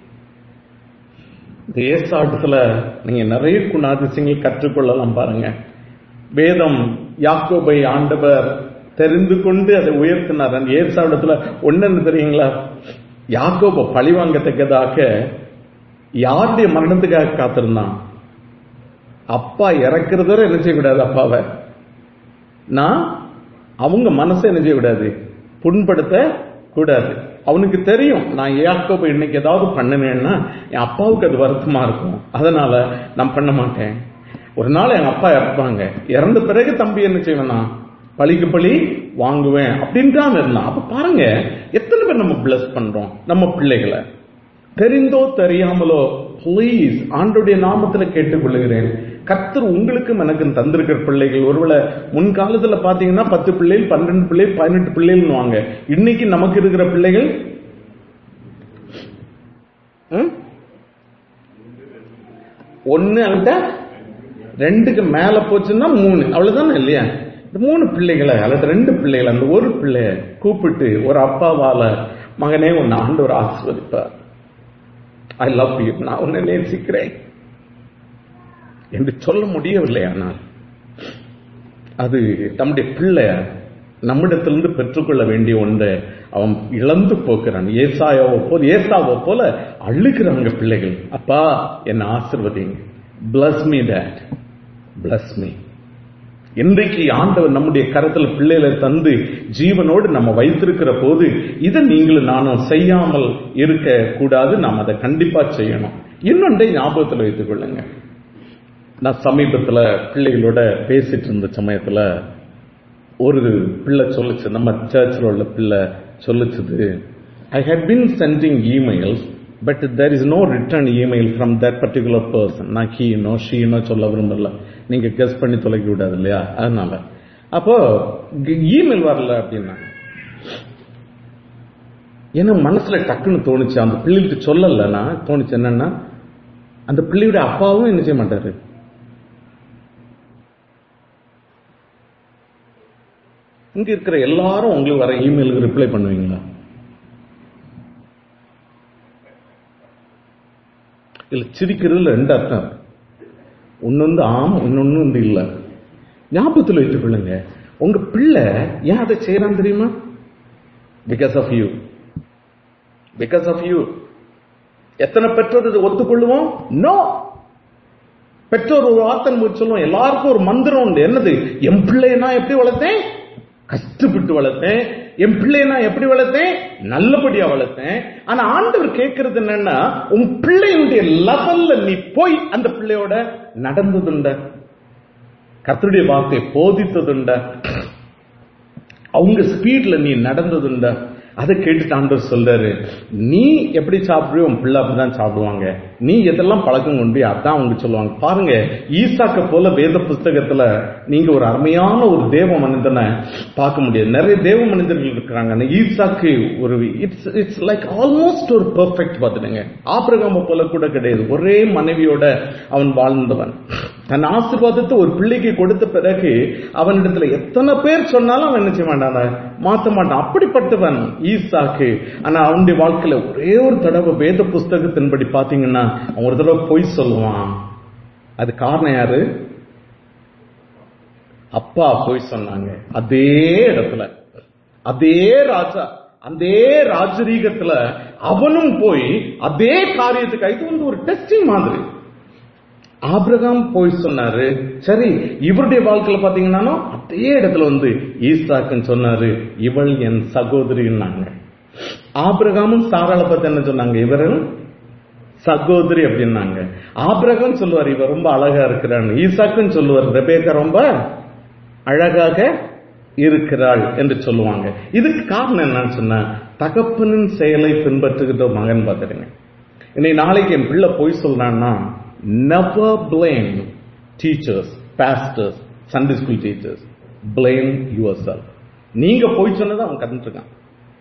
இந்த ஏசாட்டத்துல நீங்க நிறைய குணாதிசயங்கள் கற்றுக்கொள்ளலாம் பாருங்க வேதம் யாக்கோபை ஆண்டவர் தெரிந்து கொண்டு அதை உயர்த்தினார் அந்த ஏசாடத்துல ஒன்னு தெரியுங்களா யாக்கோப பழிவாங்கத்தக்கதாக யாருடைய மரணத்துக்காக காத்திருந்தான் அப்பா இறக்குறதோட என்ன செய்யக்கூடாது அப்பாவை நான் அவங்க மனசை என்ன செய்யக்கூடாது புண்படுத்த கூடாது அவனுக்கு தெரியும் நான் யாக்கோப இன்னைக்கு ஏதாவது பண்ணினேன்னா என் அப்பாவுக்கு அது வருத்தமா இருக்கும் அதனால நான் பண்ண மாட்டேன் ஒரு நாள் எங்க அப்பா இறப்பாங்க இறந்த பிறகு தம்பி என்ன செய்வேனா பழிக்கு பழி வாங்குவேன் அப்படின்னு தான் இருந்தான் அப்ப பாருங்க எத்தனை பேர் நம்ம பிளஸ் பண்றோம் நம்ம பிள்ளைகளை தெரிந்தோ தெரியாமலோ ப்ளீஸ் ஆண்டுடைய நாமத்துல கேட்டுக்கொள்ளுகிறேன் கர்த்தர் உங்களுக்கும் எனக்கும் தந்திருக்கிற பிள்ளைகள் ஒருவேளை முன்காலத்துல பாத்தீங்கன்னா பத்து பிள்ளைகள் பன்னெண்டு பிள்ளைகள் பதினெட்டு பிள்ளைகள் வாங்க இன்னைக்கு நமக்கு இருக்கிற பிள்ளைகள் ஒன்னு அல்ல ரெண்டுக்கு மேல போச்சுன்னா மூணு அவ்வளவுதானே இல்லையா இந்த மூணு பிள்ளைகளை அல்லது ரெண்டு பிள்ளைகளை அந்த ஒரு பிள்ளைய கூப்பிட்டு ஒரு அப்பாவால மகனே உன்னை ஆண்டவர் ஆசிர்வதிப்பார் ஐ லவ் யூ நான் உன்னை நேசிக்கிறேன் என்று சொல்ல முடியவில்லை ஆனால் அது நம்முடைய பிள்ளை நம்மிடத்திலிருந்து பெற்றுக்கொள்ள வேண்டிய ஒன்றை அவன் இழந்து போக்குறான் ஏசாயாவோ போல ஏசாவோ போல அழுகிறாங்க பிள்ளைகள் அப்பா என்ன ஆசிர்வதிங்க bless me dad bless me இன்றைக்கு ஆண்டவர் நம்முடைய கரத்தில் பிள்ளைகளை தந்து ஜீவனோடு நம்ம வைத்திருக்கிற போது இதை நீங்களும் நானும் செய்யாமல் இருக்க கூடாது நாம் அதை கண்டிப்பா செய்யணும் இன்னொன்றை ஞாபகத்தில் வைத்துக் கொள்ளுங்க நான் சமீபத்தில் பிள்ளைகளோட பேசிட்டு இருந்த சமயத்தில் ஒரு பிள்ளை சொல்லுச்சு நம்ம சர்ச்சில் உள்ள பிள்ளை சொல்லுச்சுது I had been sending emails but there is no return email from that particular person நான் ஹீனோ ஷீனோ சொல்ல விரும்பல நீங்க கெஸ் பண்ணி தொலைக்க விடாது இல்லையா அதனால அப்போ இமெயில் வரல அப்படின்னா ஏன்னா மனசுல டக்குன்னு தோணுச்சு அந்த பிள்ளைகளுக்கு சொல்லல நான் தோணுச்சு என்னன்னா அந்த பிள்ளையோட அப்பாவும் என்ன செய்ய மாட்டாரு இங்க இருக்கிற எல்லாரும் உங்களுக்கு வர இமெயிலுக்கு ரிப்ளை பண்ணுவீங்களா இல்ல சிரிக்கிறதுல ரெண்டு அர்த்தம் ஒன்னு வந்து ஆம் இன்னொன்னு வந்து இல்ல ஞாபகத்தில் வைத்துக் கொள்ளுங்க உங்க பிள்ளை ஏன் அதை செய்யறான் தெரியுமா because of you because of you எத்தனை பெற்றோர் இதை ஒத்துக்கொள்ளுவோம் நோ பெற்றோர் ஒரு வார்த்தை நம்ம சொல்லுவோம் எல்லாருக்கும் ஒரு மந்திரம் உண்டு என்னது என் பிள்ளைய நான் எப்படி வளர்த்தேன் கஷ்டப்பட்டு வளர்த்தேன் என் பிள்ளைய நான் எப்படி வளர்த்தேன் நல்லபடியா வளர்த்தேன் ஆனா ஆண்டவர் கேட்கறது என்னன்னா உன் பிள்ளையுடைய லெவல்ல நீ போய் அந்த பிள்ளையோட நடந்ததுண்ட கர்த்தருடைய வார்த்தை போதித்ததுண்ட அவங்க ஸ்பீட்ல நீ நடந்ததுண்ட அதை கேட்டுட்டு ஆண்டவர் சொல்றாரு நீ எப்படி சாப்பிடுறியோ உன் பிள்ளை அப்படிதான் சாப்பிடுவாங்க நீ எதெல்லாம் பழக்கம் கொண்டு அதான் அவங்க சொல்லுவாங்க பாருங்க ஈசாக்க போல வேத புஸ்தகத்துல நீங்க ஒரு அருமையான ஒரு தேவ மனிதனை பார்க்க முடியாது நிறைய தேவ மனிதர்கள் இருக்கிறாங்க ஆனா ஈசாக்கு ஒரு இட்ஸ் இட்ஸ் லைக் ஆல்மோஸ்ட் ஒரு பெர்ஃபெக்ட் பார்த்துடுங்க ஆபிரகாம போல கூட கிடையாது ஒரே மனைவியோட அவன் வாழ்ந்தவன் தன் ஆசீர்வாதத்தை ஒரு பிள்ளைக்கு கொடுத்த பிறகு அவனிடத்துல எத்தனை பேர் சொன்னாலும் அவன் என்ன செய்ய மாட்டான் மாத்த மாட்டான் அப்படிப்பட்டவன் ஈசாக்கு ஆனா அவனுடைய வாழ்க்கையில ஒரே ஒரு தடவை வேத புஸ்தகத்தின்படி பாத்தீங்கன்னா அவன் ஒரு தடவை பொய் சொல்லுவான் அது காரணம் யாரு அப்பா பொய் சொன்னாங்க அதே இடத்துல அதே ராஜா அதே ராஜரீகத்துல அவனும் போய் அதே காரியத்துக்கு இது வந்து ஒரு டெஸ்டிங் மாதிரி ஆபிரகாம் போய் சொன்னாரு சரி இவருடைய வாழ்க்கையில பாத்தீங்கன்னா அதே இடத்துல வந்து ஈசாக்குன்னு சொன்னாரு இவள் என் சகோதரின்னாங்க ஆபிரகாமும் சாராளை பத்தி என்ன சொன்னாங்க இவர்கள் சகோதரி அப்படின்னாங்க ஆபிரகாம் சொல்லுவார் இவ ரொம்ப அழகா இருக்கிறான்னு ஈசாக்குன்னு சொல்லுவார் ரெபேக்கா ரொம்ப அழகாக இருக்கிறாள் என்று சொல்லுவாங்க இதுக்கு காரணம் என்னன்னு சொன்னா தகப்பனின் செயலை பின்பற்றுகிற மகன் பார்த்துடுங்க இன்னைக்கு நாளைக்கு என் பிள்ளை போய் சொல்றான்னா never blame teachers, pastors, Sunday school teachers. Blame yourself. நீங்க போய் சொன்னதை அவன் கண்டுட்டு இருக்கான்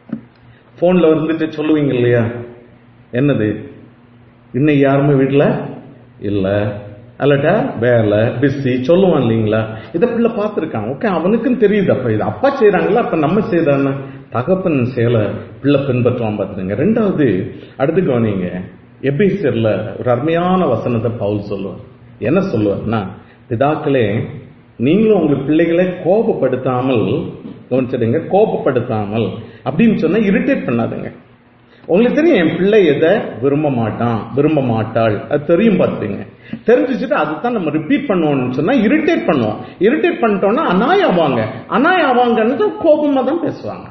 போன்ல வந்துட்டு சொல்லுவீங்க இல்லையா என்னது இன்னைக்கு யாருமே வீட்டுல இல்ல அல்லட்டா வேலை பிஸி சொல்லுவான் இல்லைங்களா இதை பிள்ளை பார்த்துருக்கான் ஓகே அவனுக்கும் தெரியுது அப்ப இது அப்பா செய்யறாங்களா அப்ப நம்ம செய்தான தகப்பன் செயலை பிள்ளை பின்பற்றுவான் பார்த்துருங்க ரெண்டாவது அடுத்து கவனிங்க எபிசர்ல ஒரு அருமையான வசனத்தை பவுல் சொல்லுவார் என்ன சொல்லுவார்னா பிதாக்களே நீங்களும் உங்க பிள்ளைகளை கோபப்படுத்தாமல் கவனிச்சிடுங்க கோபப்படுத்தாமல் அப்படின்னு சொன்னா இரிட்டேட் பண்ணாதுங்க உங்களுக்கு தெரியும் என் பிள்ளை எதை விரும்ப மாட்டான் விரும்ப மாட்டாள் அது தெரியும் பார்த்துங்க தெரிஞ்சுச்சுட்டு அதுதான் நம்ம ரிப்பீட் பண்ணுவோம்னு சொன்னா இரிட்டேட் பண்ணுவோம் இரிட்டேட் பண்ணிட்டோம்னா அநாய் ஆவாங்க அநாய் ஆவாங்கன்னு கோபமா தான் பேசுவாங்க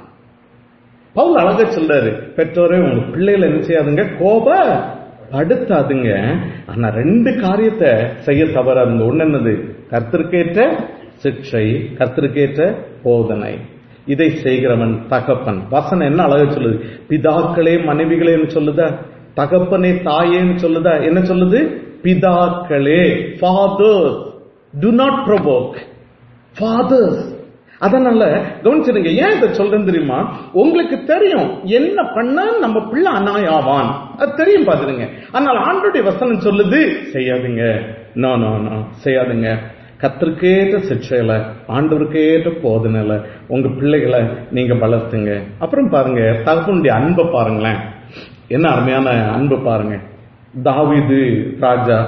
பவுல் அழகா சொல்றாரு பெற்றோரே உங்க பிள்ளைகளை என்ன செய்யாதுங்க கோப படுத்தாதுங்க ஆனா ரெண்டு காரியத்தை செய்ய தவறாதுங்க ஒண்ணு என்னது கர்த்தருக்கேற்ற சிக்ஷை கர்த்தருக்கேற்ற போதனை இதை செய்கிறவன் தகப்பன் வசனம் என்ன அழகா சொல்லுது பிதாக்களே மனைவிகளேன்னு சொல்லுதா தகப்பனே தாயேன்னு சொல்லுதா என்ன சொல்லுது பிதாக்களே fathers do not provoke fathers அதனால கவனிச்சிருங்க ஏன் இதை சொல்றேன் தெரியுமா உங்களுக்கு தெரியும் என்ன பண்ணா நம்ம பிள்ளை அநாயாவான் அது தெரியும் பாத்துருங்க ஆனால் ஆண்டுடைய வசனம் சொல்லுது செய்யாதுங்க நோ நோ நோ செய்யாதுங்க கத்திற்கேற்ற சிற்றையில ஆண்டவருக்கேற்ற போதனையில உங்க பிள்ளைகளை நீங்க வளர்த்துங்க அப்புறம் பாருங்க தகப்பனுடைய அன்பை பாருங்களேன் என்ன அருமையான அன்பு பாருங்க தாவிது ராஜா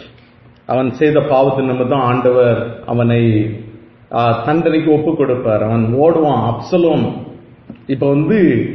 அவன் செய்த பாவத்தின் நிமித்தம் ஆண்டவர் அவனை தண்டனைக்கு ஒப்பு கொடுப்பார் அவன் ஓடுவான் அப்சலோம் இப்ப வந்து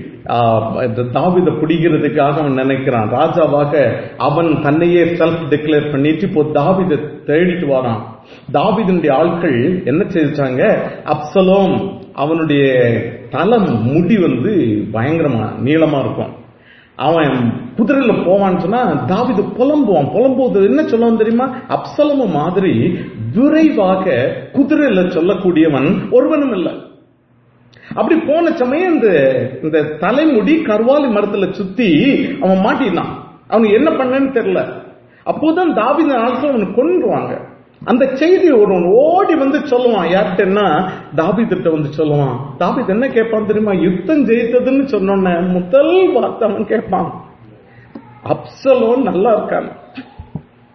தாவித பிடிக்கிறதுக்காக அவன் நினைக்கிறான் ராஜாவாக அவன் தன்னையே செல்ஃப் டிக்ளேர் பண்ணிட்டு இப்போ தாவித தேடிட்டு வரான் தாவிதனுடைய ஆட்கள் என்ன செய்தாங்க அப்சலோம் அவனுடைய தலம் முடி வந்து பயங்கரமா நீளமா இருக்கும் அவன் குதிரையில போவான்னு சொன்னா தாவிது புலம்புவான் புலம்போது என்ன சொல்லுவான் தெரியுமா அப்சலம மாதிரி விரைவாக குதிரையில சொல்லக்கூடியவன் ஒருவனும் இல்லை அப்படி போன சமயம் இந்த இந்த தலைமுடி கருவாலி மரத்துல சுத்தி அவன் மாட்டினான் அவனுக்கு என்ன பண்ணன்னு தெரியல அப்போதான் தாவித ஆட்கள் அவனுக்கு கொண்டுருவாங்க அந்த செய்தி ஒரு ஓடி வந்து சொல்லுவான் யார்கிட்டன்னா தாபித்திட்ட வந்து சொல்லுவான் தாபித் என்ன கேட்பான் தெரியுமா யுத்தம் ஜெயித்ததுன்னு சொன்னோன்ன முதல் வார்த்தை அவன் கேட்பான் அப்சலோன் நல்லா இருக்கான்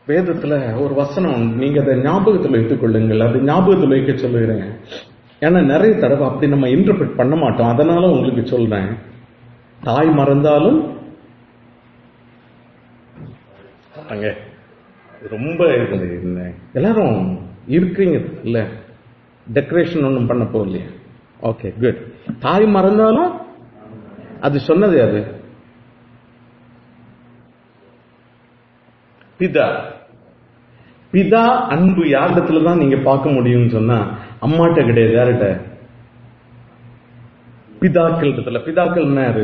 வேதத்துல ஒரு வசனம் உண்டு. நீங்க அதை ஞாபகத்தில் வைத்துக் கொள்ளுங்கள் அது ஞாபகத்தில் வைக்க சொல்லுகிறேன் ஏன்னா நிறைய தடவை அப்படி நம்ம இன்டர்பிரட் பண்ண மாட்டோம் அதனால உங்களுக்கு சொல்றேன் தாய் மறந்தாலும் அங்க ரொம்ப இது என்ன எல்லாரும் இருக்கிறீங்க இல்ல டெக்கரேஷன் ஒன்றும் பண்ண போகலையே ஓகே குட் தாய் மறந்தாலும் அது சொன்னது அது பிதா பிதா அன்பு யாரிடத்துல தான் நீங்க பார்க்க முடியும்னு சொன்னா அம்மாட்ட கிடையாது யார்கிட்ட பிதாக்கள் இடத்துல பிதாக்கள் என்ன யாரு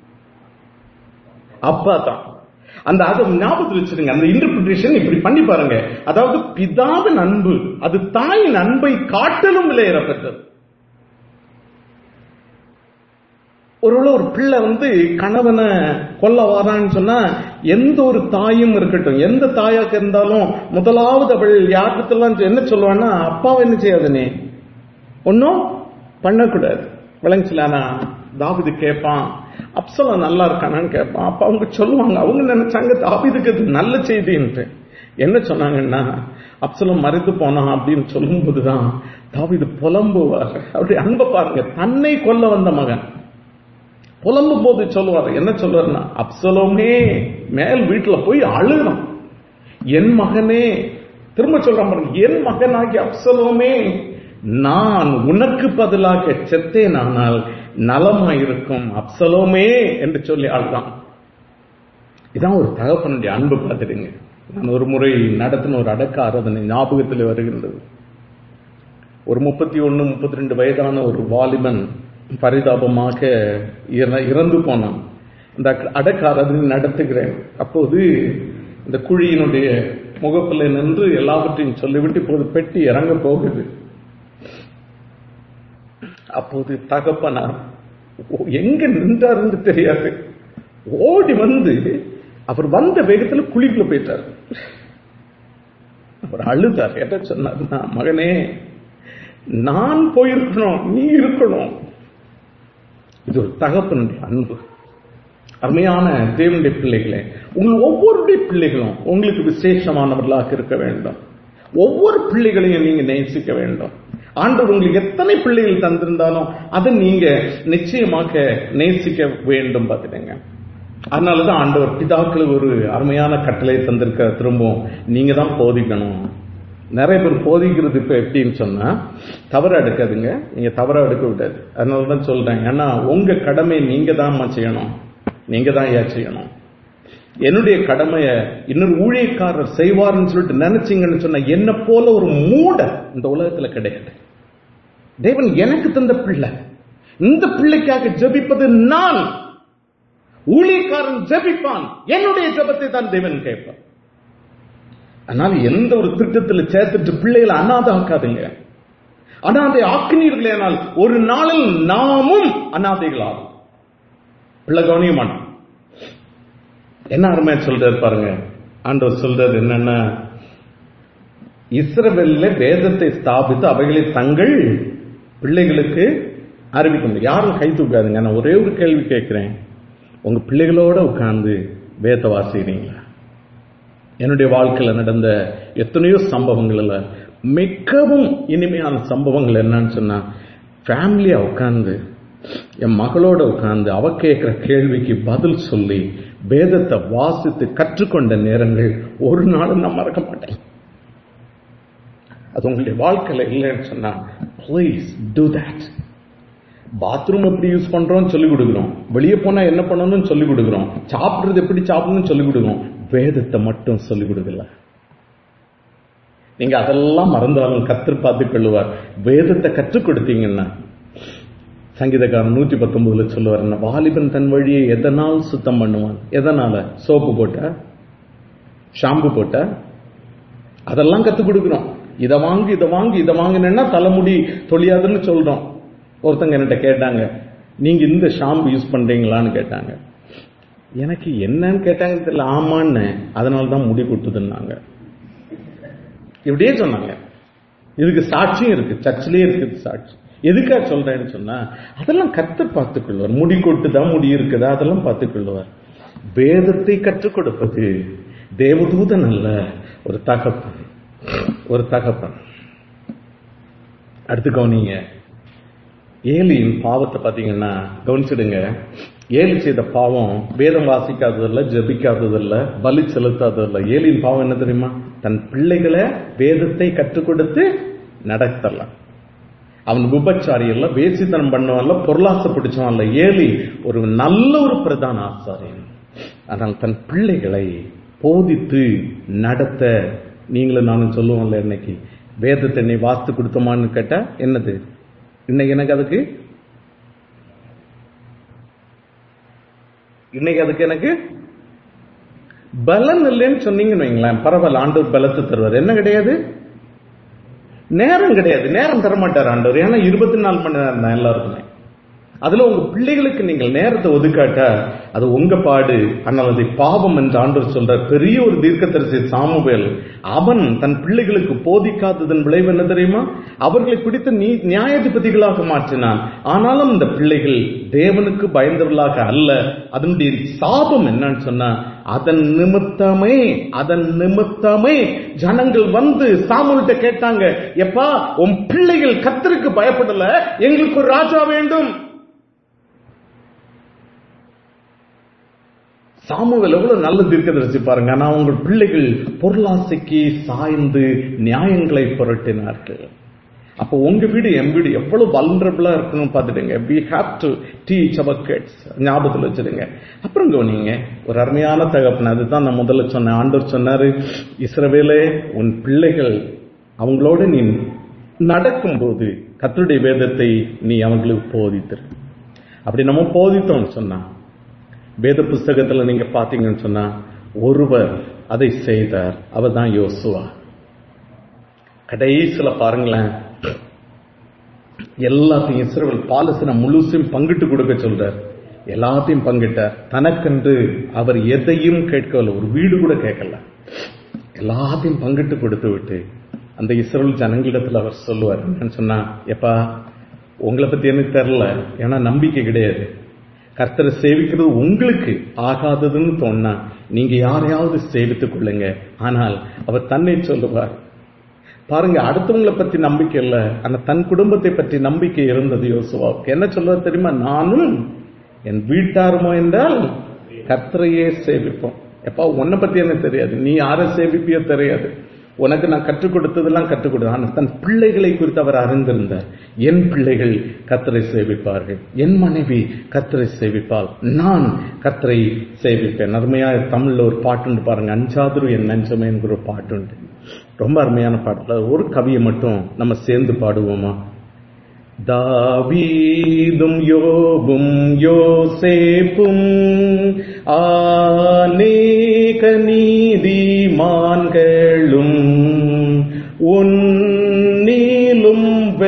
அப்பா தான் அந்த அதை ஞாபகத்தில் வச்சிருங்க அந்த இன்டர்பிரிட்டேஷன் இப்படி பண்ணி பாருங்க அதாவது பிதாவின் அன்பு அது தாயின் அன்பை காட்டிலும் விலையேறப்பட்டது ஒருவேளை ஒரு பிள்ளை வந்து கணவனை கொல்ல வாரான்னு சொன்னா எந்த ஒரு தாயும் இருக்கட்டும் எந்த தாயாக இருந்தாலும் முதலாவது அவள் யாருக்கெல்லாம் என்ன சொல்லுவான்னா அப்பாவை என்ன செய்யாது நீ ஒன்னும் பண்ணக்கூடாது விளங்குச்சுலானா தாவிது கேட்பான் அப்சலம் நல்லா இருக்கானான்னு கேட்பான் அப்ப அவங்க சொல்லுவாங்க அவங்க நினைச்சாங்க தாவிதுக்கு அது நல்ல செய்தின்ட்டு என்ன சொன்னாங்கன்னா அப்சலம் மறைத்து போனான் அப்படின்னு சொல்லும்போதுதான் தாவிது புலம்புவார் அப்படி அன்பை பாருங்க தன்னை கொல்ல வந்த மகன் புலம்பும் போது சொல்லுவார் என்ன சொல்லுவார்னா அப்சலோமே மேல் வீட்டுல போய் அழுகிறான் என் மகனே திரும்ப சொல்றான் பாருங்க என் மகனாகி அப்சலோமே நான் உனக்கு பதிலாக செத்தேன் ஆனால் நலமாயிருக்கும் அப்சலோமே என்று சொல்லி அழுதான் இதான் ஒரு தகப்பனுடைய அன்பு பார்த்துடுங்க நான் ஒரு முறை நடத்தின ஒரு அடக்க ஆராதனை ஞாபகத்தில் வருகின்றது ஒரு முப்பத்தி ஒன்னு முப்பத்தி ரெண்டு வயதான ஒரு வாலிபன் பரிதாபமாக இற- இறந்து போனான் இந்த அடக்க ஆராதனை நடத்துகிறேன் அப்போது இந்த குழியினுடைய முகப்பில் நின்று எல்லாவற்றையும் சொல்லிவிட்டு இப்போது பெட்டி இறங்க போகுது அப்போது தகப்பனார் ஓ- எங்க நின்றாருன்னு தெரியாது ஓடி வந்து அவர் வந்த வேகத்துல குழிக்குள்ள போயிட்டார் அவர் அழுதார் என்ன சொன்னார்னா மகனே நான் போயிருக்கணும் நீ இருக்கணும் இது ஒரு தகப்பனுடைய அன்பு அருமையான தேவனுடைய பிள்ளைகளே உங்கள் ஒவ்வொருடைய பிள்ளைகளும் உங்களுக்கு விசேஷமானவர்களாக இருக்க வேண்டும் ஒவ்வொரு பிள்ளைகளையும் நீங்க நேசிக்க வேண்டும் ஆண்டவர் உங்களுக்கு எத்தனை பிள்ளைகள் தந்திருந்தாலும் அதை நீங்க நிச்சயமாக நேசிக்க வேண்டும் பார்த்துடுங்க அதனாலதான் ஆண்டவர் பிதாக்களுக்கு ஒரு அருமையான கட்டளை தந்திருக்க திரும்பவும் நீங்க தான் போதிக்கணும் நிறைய பேர் போதிக்கிறது இப்ப எப்படின்னு சொன்னா தவறு எடுக்காதுங்க நீங்க தவறா எடுக்க விடாது அதனால தான் சொல்றேன் ஏன்னா உங்க கடமை நீங்க தான் செய்யணும் நீங்க தான் ஏன் செய்யணும் என்னுடைய கடமையை இன்னொரு ஊழியக்காரர் செய்வார்னு சொல்லிட்டு நினைச்சீங்கன்னு சொன்னா என்ன போல ஒரு மூட இந்த உலகத்துல கிடையாது தேவன் எனக்கு தந்த பிள்ளை இந்த பிள்ளைக்காக ஜெபிப்பது நான் ஊழியக்காரன் ஜெபிப்பான் என்னுடைய ஜெபத்தை தான் தேவன் கேட்பான் அதனால எந்த ஒரு திட்டத்தில் சேர்த்துட்டு பிள்ளைகளை அனாதாக்காதுங்க அனாதை ஆக்கினீர்களேனால் ஒரு நாளில் நாமும் அனாதைகளாகும் பிள்ளை கவனிய மாட்டோம் என்ன அருமையா சொல்றாரு பாருங்க ஆண்டவர் சொல்றாரு என்னன்னா இஸ்ரவேல்ல வேதத்தை ஸ்தாபித்து அவைகளை தங்கள் பிள்ளைகளுக்கு அறிவிக்க முடியும் யாரும் கை தூக்காதுங்க நான் ஒரே ஒரு கேள்வி கேட்கிறேன் உங்க பிள்ளைகளோட உட்கார்ந்து வேத வாசிக்கிறீங்களா என்னுடைய வாழ்க்கையில் நடந்த எத்தனையோ சம்பவங்கள்ல மிகவும் இனிமையான சம்பவங்கள் என்னன்னு சொன்னா ஃபேமிலியா உட்கார்ந்து என் மகளோட உட்கார்ந்து அவ கேட்கிற கேள்விக்கு பதில் சொல்லி வேதத்தை வாசித்து கற்றுக்கொண்ட நேரங்கள் ஒரு நாளும் நான் மறக்க மாட்டேன் அது உங்களுடைய வாழ்க்கையில இல்லைன்னு சொன்னா ப்ளீஸ் டூ தட் பாத்ரூம் எப்படி யூஸ் பண்றோம் சொல்லி கொடுக்குறோம் வெளியே போனா என்ன பண்ணணும்னு சொல்லி கொடுக்குறோம் சாப்பிடுறது எப்படி சாப்பிடணும்னு சொல்லி கொடுக்குறோம் வேதத்தை மட்டும் சொல்லி கொடுக்கல நீங்க அதெல்லாம் மறந்தாலும் கற்று பார்த்து கொள்ளுவார் வேதத்தை கற்றுக் கொடுத்தீங்கன்னா சங்கீதக்காரன் நூற்றி பத்தொன்பதுல சொல்லுவார் என்ன வாலிபன் தன் வழியை எதனால் சுத்தம் பண்ணுவான் எதனால சோப்பு போட்ட ஷாம்பு போட்ட அதெல்லாம் கத்துக் கொடுக்குறோம் இதை வாங்கி இதை வாங்கி இதை வாங்கினேன்னா தலைமுடி தொழியாதுன்னு சொல்றோம் ஒருத்தங்க என்கிட்ட கேட்டாங்க நீங்க இந்த ஷாம்பு யூஸ் பண்றீங்களான்னு கேட்டாங்க எனக்கு என்னன்னு கேட்டாங்க தெரியல ஆமான்னு அதனால தான் முடி கொட்டுதுன்னாங்க இப்படியே சொன்னாங்க இதுக்கு சாட்சியும் இருக்கு சர்ச்சிலேயே இருக்குது சாட்சி எதுக்கா சொல்றேன்னு சொன்னா அதெல்லாம் கத்து பார்த்துக்கொள்வார் முடி கொட்டுதா முடி இருக்குதா அதெல்லாம் பார்த்துக்கொள்வார் வேதத்தை கற்றுக் கொடுப்பது தேவதூதன் அல்ல ஒரு தகப்பன் ஒரு தகப்பன் அடுத்து கவனிங்க ஏலியின் பாவத்தை பாத்தீங்கன்னா கவனிச்சிடுங்க ஏலி செய்த பாவம் வேதம் வாசிக்காததில்ல ஜெபிக்காததில்ல பலி செலுத்தாததில்ல ஏலியின் பாவம் என்ன தெரியுமா தன் பிள்ளைகளை வேதத்தை கற்றுக் கொடுத்து நடத்தலாம் அவன் விபச்சாரி இல்ல வேசித்தனம் பண்ணவன்ல பொருளாசை பிடிச்சவன் இல்ல ஏலி ஒரு நல்ல ஒரு பிரதான ஆசாரியன் ஆனால் தன் பிள்ளைகளை போதித்து நடத்த நீங்களும் நானும் சொல்லுவோம்ல இன்னைக்கு வேதத்தை நீ வாஸ்து கொடுத்தோமான்னு கேட்டா என்னது இன்னைக்கு எனக்கு அதுக்கு இன்னைக்கு அதுக்கு எனக்கு பலன் இல்லைன்னு சொன்னீங்கன்னு வைங்களேன் பரவாயில்ல ஆண்டவர் பலத்தை தருவார் என்ன கிடையாது நேரம் கிடையாது நேரம் தர மாட்டார் ஆண்டவர் ஏன்னா இருபத்தி நாலு மணி நேரம் தான் எல்லாருக்குமே அதுல உங்க பிள்ளைகளுக்கு நீங்கள் நேரத்தை ஒதுக்காட்டா அது உங்க பாடு ஆனால் அதை பாவம் என்று ஆண்டவர் சொல்ற பெரிய ஒரு தீர்க்கதரிசி சாமுவேல் அவன் தன் பிள்ளைகளுக்கு போதிக்காததன் விளைவு என்ன தெரியுமா அவர்களை பிடித்த நீ நியாயாதிபதிகளாக மாற்றினான் ஆனாலும் இந்த பிள்ளைகள் தேவனுக்கு பயந்தவர்களாக அல்ல அதனுடைய சாபம் என்னன்னு சொன்னா அதன் நிமித்தமே அதன் நிமித்தமே ஜனங்கள் வந்து சாமுல்கிட்ட கேட்டாங்க எப்பா உன் பிள்ளைகள் கத்தருக்கு பயப்படல எங்களுக்கு ஒரு ராஜா வேண்டும் சாமுவேல் எவ்வளவு நல்ல தீர்க்கதரிசி பாருங்க ஆனா உங்கள் பிள்ளைகள் பொருளாசைக்கு சாய்ந்து நியாயங்களை புரட்டினார்கள் அப்போ உங்க வீடு என் வீடு எவ்வளவு வல்னரபிளா இருக்கணும் பார்த்துடுங்க we have to teach our kids ஞாபகத்தில் வச்சிருங்க அப்புறம் கவனிங்க ஒரு அருமையான தகப்பன் அதுதான் நான் முதல்ல சொன்னேன் ஆண்டவர் சொன்னாரு இஸ்ரவேலே உன் பிள்ளைகள் அவங்களோட நீ நடக்கும்போது கத்தருடைய வேதத்தை நீ அவங்களுக்கு போதித்திரு அப்படி நம்ம போதித்தோம்னு சொன்னா வேத புஸ்தகத்துல நீங்க பாத்தீங்கன்னு சொன்னா ஒருவர் அதை செய்தார் அவர் தான் யோசுவா கடைசியில பாருங்களேன் எல்லாத்தையும் இஸ்ரவேல் பாலஸ்தீன முழுசையும் பங்கிட்டு கொடுக்க சொல்றார் எல்லாத்தையும் பங்கிட்டார் தனக்கென்று அவர் எதையும் கேட்கவில்லை ஒரு வீடு கூட கேட்கல எல்லாத்தையும் பங்கிட்டு கொடுத்து விட்டு அந்த இஸ்ரேல் ஜனங்களிடத்துல அவர் சொல்லுவார் என்னன்னு சொன்னா எப்பா உங்களை பத்தி எனக்கு தெரியல ஏன்னா நம்பிக்கை கிடையாது கர்த்தரை சேவிக்கிறது உங்களுக்கு ஆகாததுன்னு தோணா நீங்க யாரையாவது சேவித்துக் கொள்ளுங்க ஆனால் அவர் தன்னை சொல்லுவார் பாருங்க அடுத்தவங்களை பத்தி நம்பிக்கை இல்ல ஆனா தன் குடும்பத்தை பற்றி நம்பிக்கை இருந்தது யோசுவாவுக்கு என்ன சொல்றது தெரியுமா நானும் என் வீட்டாருமோ என்றால் கர்த்தரையே சேவிப்போம் எப்பா உன்னை பத்தி எனக்கு தெரியாது நீ யாரை சேவிப்பியோ தெரியாது உனக்கு நான் கற்றுக் கொடுத்ததெல்லாம் கற்றுக் கொடு ஆனால் தன் பிள்ளைகளை குறித்து அவர் அறிந்திருந்தார் என் பிள்ளைகள் கத்தரை சேவிப்பார்கள் என் மனைவி கத்தரை சேவிப்பாள் நான் கத்தரை சேவிப்பேன் அருமையா தமிழ்ல ஒரு பாட்டுண்டு பாருங்க அஞ்சாதுரு என் நஞ்சமே என்கிற ஒரு பாட்டுண்டு ரொம்ப அருமையான பாட்டுல ஒரு கவியை மட்டும் நம்ம சேர்ந்து பாடுவோமா தாவீதும் யோபும் யோசேப்பும் ஆனேக நீதிமான்களும் உன்னிலும்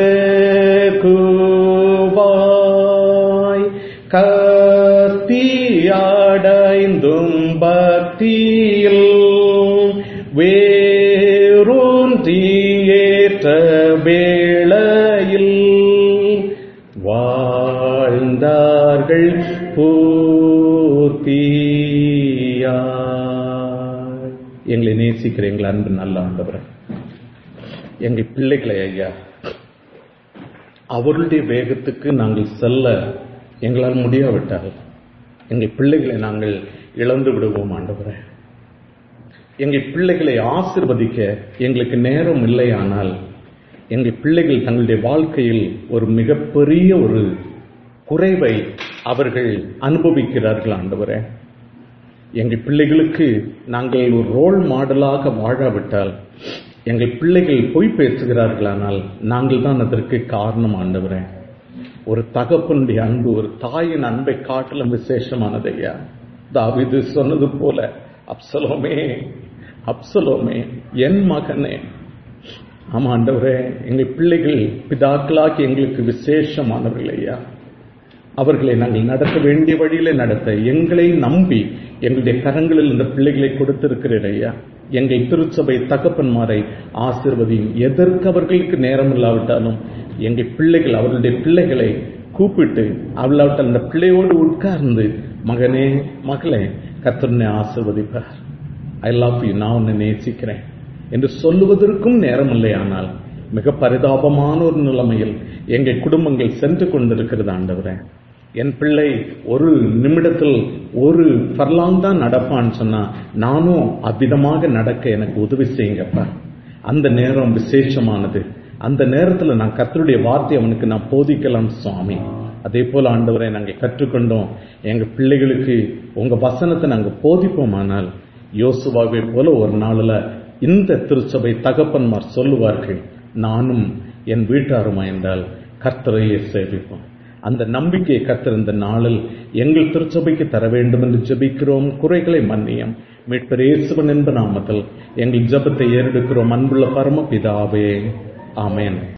வெகுவாய் கத்தியாடைந்தும் பக்தியில் வேரூன்றியேற்ற வேளையில் வாழ்ந்தார்கள் பூர்த்தியா எங்களை நேசிக்கிற எங்கள் அன்பு நல்ல ஆண்டவர் எங்கள் பிள்ளைகளை ஐயா அவர்களுடைய வேகத்துக்கு நாங்கள் செல்ல எங்களால் முடியாவிட்டால் எங்கள் பிள்ளைகளை நாங்கள் இழந்து விடுவோம் ஆண்டவரே எங்கள் பிள்ளைகளை ஆசிர்வதிக்க எங்களுக்கு நேரம் இல்லையானால் எங்கள் பிள்ளைகள் தங்களுடைய வாழ்க்கையில் ஒரு மிகப்பெரிய ஒரு குறைவை அவர்கள் அனுபவிக்கிறார்கள் ஆண்டவரே எங்கள் பிள்ளைகளுக்கு நாங்கள் ஒரு ரோல் மாடலாக வாழாவிட்டால் எங்கள் பிள்ளைகள் பொய் பேசுகிறார்களானால் நாங்கள் தான் அதற்கு காரணம் ஆண்டவரே ஒரு தகப்பனுடைய அன்பு ஒரு தாயின் அன்பை காட்டிலும் விசேஷமானது ஐயா தாவிது சொன்னது போல அப்சலோமே அப்சலோமே என் மகனே ஆமா ஆண்டவரே எங்கள் பிள்ளைகள் பிதாக்களாக்கி எங்களுக்கு விசேஷமானவர்கள் ஐயா அவர்களை நாங்கள் நடத்த வேண்டிய வழியில நடத்த எங்களை நம்பி எங்களுடைய கரங்களில் இந்த பிள்ளைகளை கொடுத்திருக்கிறீர் ஐயா எங்கள் திருச்சபை தகப்பன்மாரை ஆசிர்வதியும் எதற்கு அவர்களுக்கு நேரம் இல்லாவிட்டாலும் எங்கள் பிள்ளைகள் அவர்களுடைய பிள்ளைகளை கூப்பிட்டு அவ்வளவுட்டால் அந்த பிள்ளையோடு உட்கார்ந்து மகனே மகளே கத்தனை ஆசிர்வதிப்பார் ஐ லவ் யூ நான் உன்னை நேசிக்கிறேன் என்று சொல்லுவதற்கும் நேரம் இல்லையானால் மிக பரிதாபமான ஒரு நிலைமையில் எங்கள் குடும்பங்கள் சென்று கொண்டிருக்கிறது ஆண்டவரே என் பிள்ளை ஒரு நிமிடத்தில் ஒரு ஃபர்லாங் தான் நடப்பான்னு சொன்னா நானும் அவ்விதமாக நடக்க எனக்கு உதவி செய்யுங்கப்பா அந்த நேரம் விசேஷமானது அந்த நேரத்துல நான் கர்த்தருடைய வார்த்தை அவனுக்கு நான் போதிக்கலாம் சுவாமி அதே போல ஆண்டவரை நாங்கள் கற்றுக்கொண்டோம் எங்க பிள்ளைகளுக்கு உங்க வசனத்தை நாங்க போதிப்போமானால் யோசுவாவை போல ஒரு நாள்ல இந்த திருச்சபை தகப்பன்மார் சொல்லுவார்கள் நானும் என் வீட்டாருமா என்றால் கர்த்தரையே சேவிப்போம் அந்த நம்பிக்கையை கர்த்தர் இந்த நாளில் எங்கள் திருச்சபைக்கு தர வேண்டும் என்று ஜெபிக்கிறோம் குறைகளை மன்னியம் மீட்பர் இயேசுவன் என்ப நாமத்தில் எங்கள் ஜெபத்தை ஏறெடுக்கிறோம் அன்புள்ள பரம பிதாவே ஆமென்